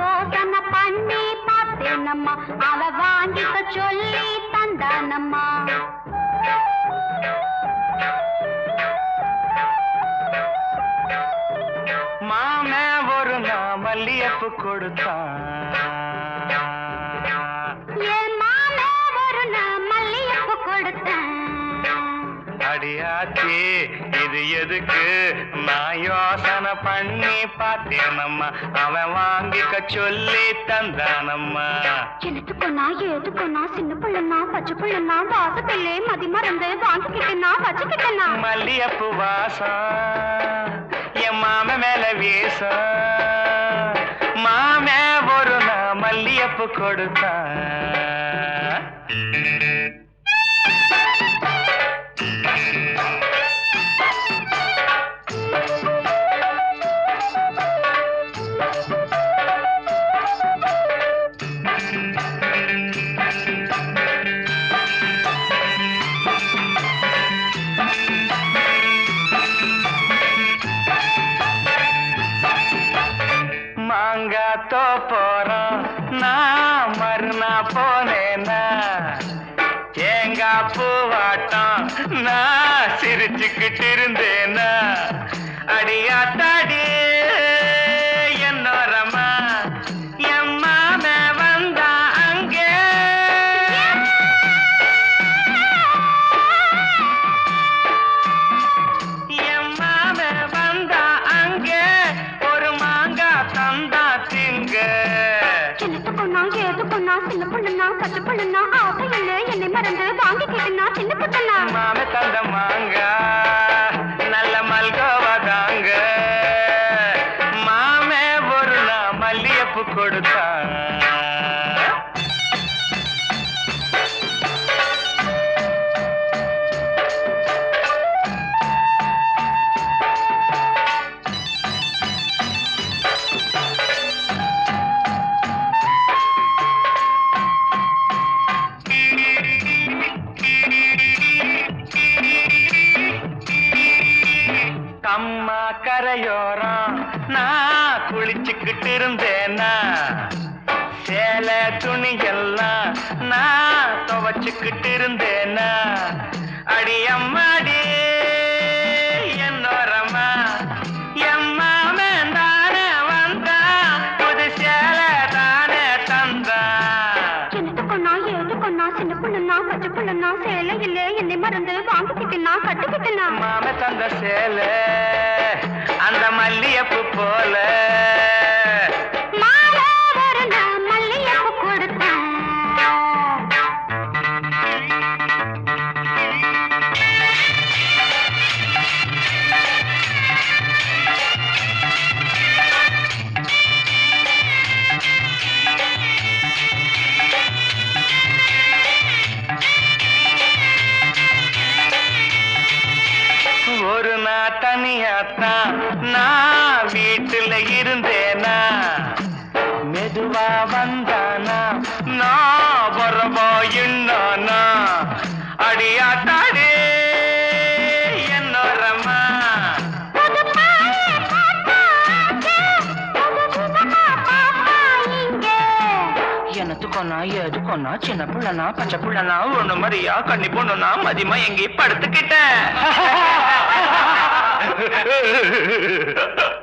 யோசனை பண்ணி பார்த்தேனம்மா அவ வாங்கிக்க சொல்லி தந்தானம்மா மாமே ஒரு நான் மல்லியப்பு கொடுத்தான் என் மாமே ஒரு நான் மல்லிகைப்பூ கொடுத்தேன் அடியாச்சி இது எதுக்கு நான் யோசனை பண்ணி பார்த்தேனம்மா அவன் வாங்கிக்க சொல்லி தந்தானம்மா எனத்துக்குன்னா ஏதுக்குன்னா சின்ன பிள்ளைனா பச்சை பிள்ளைனா வாசப்பிள்ளை மதி மறந்து வாங்கிக்கிட்டேனா வச்சுக்கிட்டேனா மல்லியப்பு வாசம் என் மாம மேல வீசம் மாமே ஒரு நான் மல்லியப்பு கொடுத்தான் மாங்காத்தோ போறோம் நான் மறுநா போனேனா தேங்காய் பூவாட்டம் நான் சிரிச்சுக்கிட்டு இருந்தேனா அடியாத்தாடி என்னோரமா எம்மாம வந்தா அங்கே எம்மாம வந்தா அங்கே ஒரு மாங்காய் தந்தா திங்க எனத்துக்குன்னா ஏதுக்குன்னா சின்ன பிள்ளைனா பச்சை பிள்ளைனா ஆசையில்லை என்னை மறந்து வாங்கிக்கிட்டேனா சின்ன பிள்ளைனா மாம தந்த மாங்கா நல்ல மல்கோவா தாங்க மாமே ஒரு நான் மல்லியப்பு கொடுத்தான் கம்மா கரையோரம் நான் குளிச்சுக்கிட்டு இருந்தேனா சேலை துணி எல்லாம் நான் துவச்சுக்கிட்டு இருந்தேனா அடி அம்மாடி என்னோரமா எம்மாமன் தானே வந்தா புது சேலை தானே தந்தா எனத்துக்குன்னா ஏதுக்குன்னா சின்ன பிள்ளைனா பச்சை பிள்ளைனா சேலையில்லை என்னை மறந்து வாங்கிக்கிட்டேனா கட்டுக்கிட்டேனா மாம தந்த சேலை அந்த மல்லியப்பு போல மாலை ஒரு நான் மல்லிகைப்பூ கொடுத்தேன் ஒரு நாள் தனியாத்தான் நான் வீட்டுல இருந்தேனா மெதுவா வந்தானா நான் வரவா என்னானா அடியாத்தாடே என்னோரமா புது பாயை பார்த்தாச்சு, புது விதமா பாப்பா இங்கே. எனத்துக்கொன்னா எதுக்கொன்னா சின்ன பிள்ளைனா பச்சை பிள்ளைனா ஒண்ணு மாதிரியா கண்ணி பொண்ணுனா மதியமா எங்கேயும் படுத்துக்கிட்டேன்